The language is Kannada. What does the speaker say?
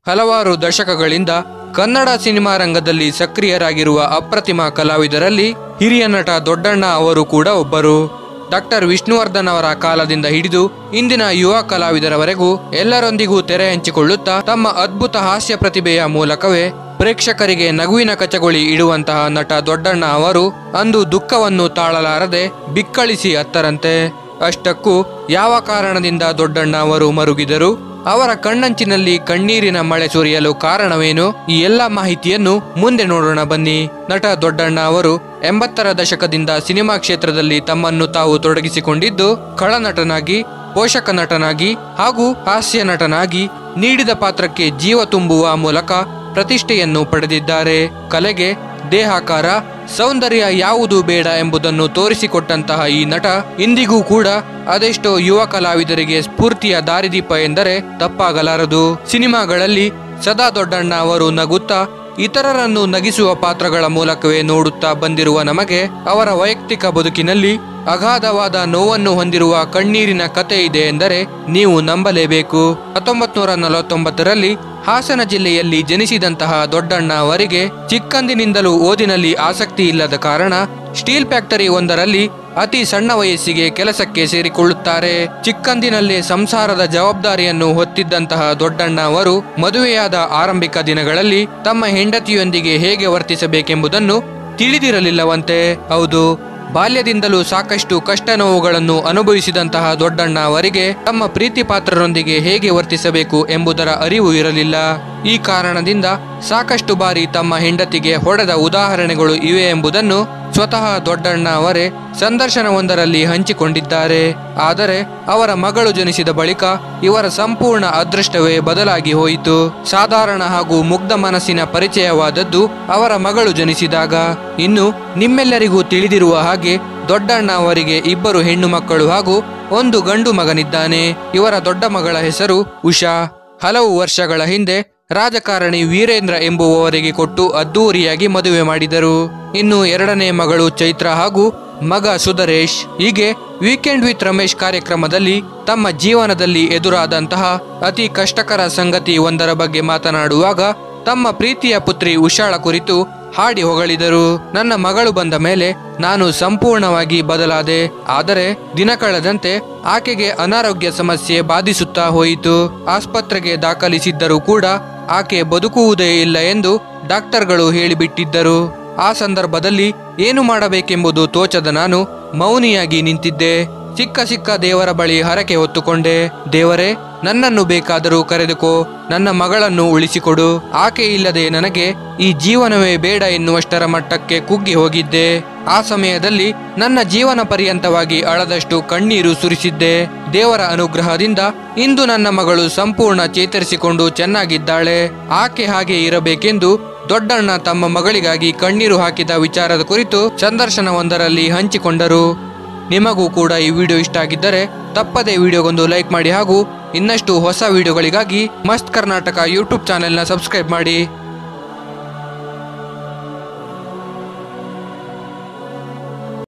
ಹಲವಾರು ದಶಕಗಳಿಂದ ಕನ್ನಡ ಸಿನಿಮಾ ರಂಗದಲ್ಲಿ ಸಕ್ರಿಯರಾಗಿರುವ ಅಪ್ರತಿಮ ಕಲಾವಿದರಲ್ಲಿ ಹಿರಿಯ ನಟ ದೊಡ್ಡಣ್ಣ ಅವರು ಕೂಡ ಒಬ್ಬರು ಡಾಕ್ಟರ್ ವಿಷ್ಣುವರ್ಧನ್ ಅವರ ಕಾಲದಿಂದ ಹಿಡಿದು ಇಂದಿನ ಯುವ ಕಲಾವಿದರವರೆಗೂ ಎಲ್ಲರೊಂದಿಗೂ ತೆರೆ ಹಂಚಿಕೊಳ್ಳುತ್ತಾ ತಮ್ಮ ಅದ್ಭುತ ಹಾಸ್ಯ ಪ್ರತಿಭೆಯ ಮೂಲಕವೇ ಪ್ರೇಕ್ಷಕರಿಗೆ ನಗುವಿನ ಕಚಗೊಳಿ ಇಡುವಂತಹ ನಟ ದೊಡ್ಡಣ್ಣ ಅವರು ಅಂದು ದುಃಖವನ್ನು ತಾಳಲಾರದೆ ಬಿಕ್ಕಳಿಸಿ ಅತ್ತರಂತೆ ಅಷ್ಟಕ್ಕೂ ಯಾವ ಕಾರಣದಿಂದ ದೊಡ್ಡಣ್ಣ ಅವರು ಮರುಗಿದರು ಅವರ ಕಣ್ಣಂಚಿನಲ್ಲಿ ಕಣ್ಣೀರಿನ ಮಳೆ ಸುರಿಯಲು ಕಾರಣವೇನು ಈ ಎಲ್ಲ ಮಾಹಿತಿಯನ್ನು ಮುಂದೆ ನೋಡೋಣ ಬನ್ನಿ ನಟ ದೊಡ್ಡಣ್ಣ ಅವರು ಎಂಬತ್ತರ ದಶಕದಿಂದ ಸಿನಿಮಾ ಕ್ಷೇತ್ರದಲ್ಲಿ ತಮ್ಮನ್ನು ತಾವು ತೊಡಗಿಸಿಕೊಂಡಿದ್ದು ಖಳನಟನಾಗಿ ಪೋಷಕ ನಟನಾಗಿ ಹಾಗೂ ಹಾಸ್ಯ ನಟನಾಗಿ ನೀಡಿದ ಪಾತ್ರಕ್ಕೆ ಜೀವ ತುಂಬುವ ಮೂಲಕ ಪ್ರತಿಷ್ಠೆಯನ್ನು ಪಡೆದಿದ್ದಾರೆ ಕಲೆಗೆ ದೇಹಾಕಾರ ಸೌಂದರ್ಯ ಯಾವುದು ಬೇಡ ಎಂಬುದನ್ನು ತೋರಿಸಿಕೊಟ್ಟಂತಹ ಈ ನಟ ಇಂದಿಗೂ ಕೂಡ ಅದೆಷ್ಟೋ ಯುವ ಕಲಾವಿದರಿಗೆ ಸ್ಫೂರ್ತಿಯ ದಾರಿದೀಪ ಎಂದರೆ ತಪ್ಪಾಗಲಾರದು ಸಿನಿಮಾಗಳಲ್ಲಿ ಸದಾ ದೊಡ್ಡಣ್ಣ ಅವರು ನಗುತ್ತಾ ಇತರರನ್ನು ನಗಿಸುವ ಪಾತ್ರಗಳ ಮೂಲಕವೇ ನೋಡುತ್ತಾ ಬಂದಿರುವ ನಮಗೆ ಅವರ ವೈಯಕ್ತಿಕ ಬದುಕಿನಲ್ಲಿ ಅಗಾಧವಾದ ನೋವನ್ನು ಹೊಂದಿರುವ ಕಣ್ಣೀರಿನ ಕತೆ ಇದೆ ಎಂದರೆ ನೀವು ನಂಬಲೇಬೇಕು ಹತ್ತೊಂಬತ್ ನೂರ ನಲವತ್ತೊಂಬತ್ತರಲ್ಲಿ ಹಾಸನ ಜಿಲ್ಲೆಯಲ್ಲಿ ಜನಿಸಿದಂತಹ ದೊಡ್ಡಣ್ಣ ಅವರಿಗೆ ಚಿಕ್ಕಂದಿನಿಂದಲೂ ಓದಿನಲ್ಲಿ ಆಸಕ್ತಿ ಇಲ್ಲದ ಕಾರಣ ಸ್ಟೀಲ್ ಫ್ಯಾಕ್ಟರಿ ಒಂದರಲ್ಲಿ ಅತಿ ಸಣ್ಣ ವಯಸ್ಸಿಗೆ ಕೆಲಸಕ್ಕೆ ಸೇರಿಕೊಳ್ಳುತ್ತಾರೆ ಚಿಕ್ಕಂದಿನಲ್ಲೇ ಸಂಸಾರದ ಜವಾಬ್ದಾರಿಯನ್ನು ಹೊತ್ತಿದ್ದಂತಹ ದೊಡ್ಡಣ್ಣ ಅವರು ಮದುವೆಯಾದ ಆರಂಭಿಕ ದಿನಗಳಲ್ಲಿ ತಮ್ಮ ಹೆಂಡತಿಯೊಂದಿಗೆ ಹೇಗೆ ವರ್ತಿಸಬೇಕೆಂಬುದನ್ನು ತಿಳಿದಿರಲಿಲ್ಲವಂತೆ ಹೌದು ಬಾಲ್ಯದಿಂದಲೂ ಸಾಕಷ್ಟು ಕಷ್ಟ ನೋವುಗಳನ್ನು ಅನುಭವಿಸಿದಂತಹ ದೊಡ್ಡಣ್ಣ ಅವರಿಗೆ ತಮ್ಮ ಪ್ರೀತಿ ಪಾತ್ರರೊಂದಿಗೆ ಹೇಗೆ ವರ್ತಿಸಬೇಕು ಎಂಬುದರ ಅರಿವು ಇರಲಿಲ್ಲ ಈ ಕಾರಣದಿಂದ ಸಾಕಷ್ಟು ಬಾರಿ ತಮ್ಮ ಹೆಂಡತಿಗೆ ಹೊಡೆದ ಉದಾಹರಣೆಗಳು ಇವೆ ಎಂಬುದನ್ನು ಸ್ವತಃ ದೊಡ್ಡಣ್ಣ ಅವರೇ ಸಂದರ್ಶನವೊಂದರಲ್ಲಿ ಹಂಚಿಕೊಂಡಿದ್ದಾರೆ ಆದರೆ ಅವರ ಮಗಳು ಜನಿಸಿದ ಬಳಿಕ ಇವರ ಸಂಪೂರ್ಣ ಅದೃಷ್ಟವೇ ಬದಲಾಗಿ ಹೋಯಿತು ಸಾಧಾರಣ ಹಾಗೂ ಮುಗ್ಧ ಮನಸ್ಸಿನ ಪರಿಚಯವಾದದ್ದು ಅವರ ಮಗಳು ಜನಿಸಿದಾಗ ಇನ್ನು ನಿಮ್ಮೆಲ್ಲರಿಗೂ ತಿಳಿದಿರುವ ಹಾಗೆ ದೊಡ್ಡಣ್ಣ ಅವರಿಗೆ ಇಬ್ಬರು ಹೆಣ್ಣು ಮಕ್ಕಳು ಹಾಗೂ ಒಂದು ಗಂಡು ಮಗನಿದ್ದಾನೆ ಇವರ ದೊಡ್ಡ ಮಗಳ ಹೆಸರು ಉಷಾ ಹಲವು ವರ್ಷಗಳ ಹಿಂದೆ ರಾಜಕಾರಣಿ ವೀರೇಂದ್ರ ಎಂಬುವವರಿಗೆ ಕೊಟ್ಟು ಅದ್ದೂರಿಯಾಗಿ ಮದುವೆ ಮಾಡಿದರು ಇನ್ನು ಎರಡನೇ ಮಗಳು ಚೈತ್ರ ಹಾಗೂ ಮಗ ಸುಧರೇಶ್ ಹೀಗೆ ವೀಕೆಂಡ್ ವಿತ್ ರಮೇಶ್ ಕಾರ್ಯಕ್ರಮದಲ್ಲಿ ತಮ್ಮ ಜೀವನದಲ್ಲಿ ಎದುರಾದಂತಹ ಅತಿ ಕಷ್ಟಕರ ಸಂಗತಿ ಒಂದರ ಬಗ್ಗೆ ಮಾತನಾಡುವಾಗ ತಮ್ಮ ಪ್ರೀತಿಯ ಪುತ್ರಿ ಉಷಾಳ ಕುರಿತು ಹಾಡಿ ಹೊಗಳಿದರು ನನ್ನ ಮಗಳು ಬಂದ ಮೇಲೆ ನಾನು ಸಂಪೂರ್ಣವಾಗಿ ಬದಲಾದೆ ಆದರೆ ದಿನ ಕಳೆದಂತೆ ಆಕೆಗೆ ಅನಾರೋಗ್ಯ ಸಮಸ್ಯೆ ಬಾಧಿಸುತ್ತಾ ಹೋಯಿತು ಆಸ್ಪತ್ರೆಗೆ ದಾಖಲಿಸಿದ್ದರೂ ಕೂಡ ಆಕೆ ಬದುಕುವುದೇ ಇಲ್ಲ ಎಂದು ಡಾಕ್ಟರ್ಗಳು ಹೇಳಿಬಿಟ್ಟಿದ್ದರು ಆ ಸಂದರ್ಭದಲ್ಲಿ ಏನು ಮಾಡಬೇಕೆಂಬುದು ತೋಚದ ನಾನು ಮೌನಿಯಾಗಿ ನಿಂತಿದ್ದೆ ಸಿಕ್ಕ ಸಿಕ್ಕ ದೇವರ ಬಳಿ ಹರಕೆ ಹೊತ್ತುಕೊಂಡೆ ದೇವರೇ ನನ್ನನ್ನು ಬೇಕಾದರೂ ಕರೆದುಕೋ ನನ್ನ ಮಗಳನ್ನು ಉಳಿಸಿಕೊಡು ಆಕೆ ಇಲ್ಲದೆ ನನಗೆ ಈ ಜೀವನವೇ ಬೇಡ ಎನ್ನುವಷ್ಟರ ಮಟ್ಟಕ್ಕೆ ಕುಗ್ಗಿ ಹೋಗಿದ್ದೆ ಆ ಸಮಯದಲ್ಲಿ ನನ್ನ ಜೀವನ ಪರ್ಯಂತವಾಗಿ ಅಳದಷ್ಟು ಕಣ್ಣೀರು ಸುರಿಸಿದ್ದೆ ದೇವರ ಅನುಗ್ರಹದಿಂದ ಇಂದು ನನ್ನ ಮಗಳು ಸಂಪೂರ್ಣ ಚೇತರಿಸಿಕೊಂಡು ಚೆನ್ನಾಗಿದ್ದಾಳೆ ಆಕೆ ಹಾಗೆ ಇರಬೇಕೆಂದು ದೊಡ್ಡಣ್ಣ ತಮ್ಮ ಮಗಳಿಗಾಗಿ ಕಣ್ಣೀರು ಹಾಕಿದ ವಿಚಾರದ ಕುರಿತು ಸಂದರ್ಶನವೊಂದರಲ್ಲಿ ಹಂಚಿಕೊಂಡರು ನಿಮಗೂ ಕೂಡ ಈ ವಿಡಿಯೋ ಇಷ್ಟ ಆಗಿದ್ದರೆ ತಪ್ಪದೇ ವಿಡಿಯೋಗೊಂದು ಲೈಕ್ ಮಾಡಿ ಹಾಗೂ ಇನ್ನಷ್ಟು ಹೊಸ ವಿಡಿಯೋಗಳಿಗಾಗಿ ಮಸ್ತ್ ಕರ್ನಾಟಕ ಯೂಟ್ಯೂಬ್ ಚಾನೆಲ್ನ ಸಬ್ಸ್ಕ್ರೈಬ್ ಮಾಡಿ